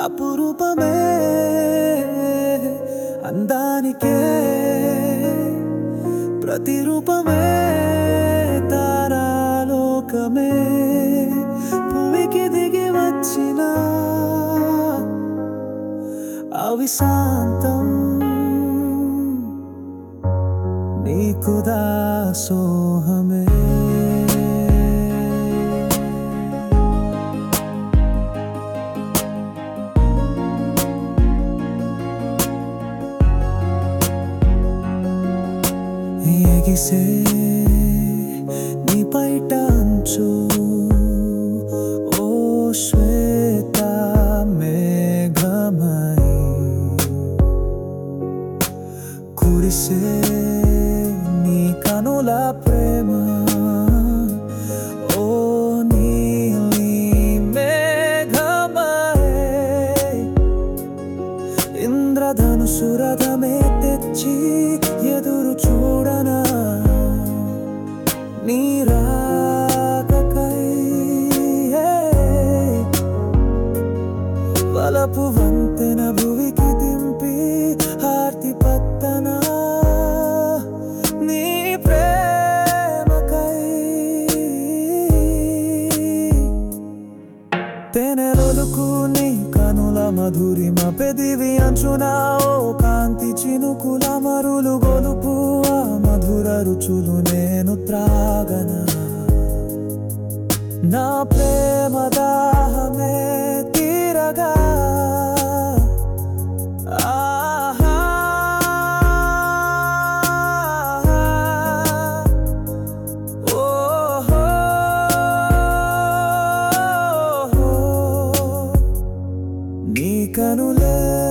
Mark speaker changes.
Speaker 1: అపురూపమే అందానికే ప్రతిరూపమే తారాలోకమే భూమికి దిగి వచ్చిన అవిశాంతం నీకు దాసోహమే ఎగిసే నీ పైట అంచు ఓ శ్వేత మేఘమై కురిసే నీ కనుల ప్రేమ ఓ నీలి మేఘమై ఇంద్రధనుసు రథమే తెచ్చి ఎదురు చూడనా నీ రాకకై వలపు వంతెన భువికి దింపి హార్తి పత్తన నీ ప్రేమకై తెనెలొలుకు నీ కనుల మధురిమ పెదివి అంచున ఓ కాంతి చినుకుల మరులు గొలుపు ఆ మధుర రుచులు నేను త్రాగన నా ప్రేమ దాహమే తీరగా ఆహా ఓహో నీ కనులే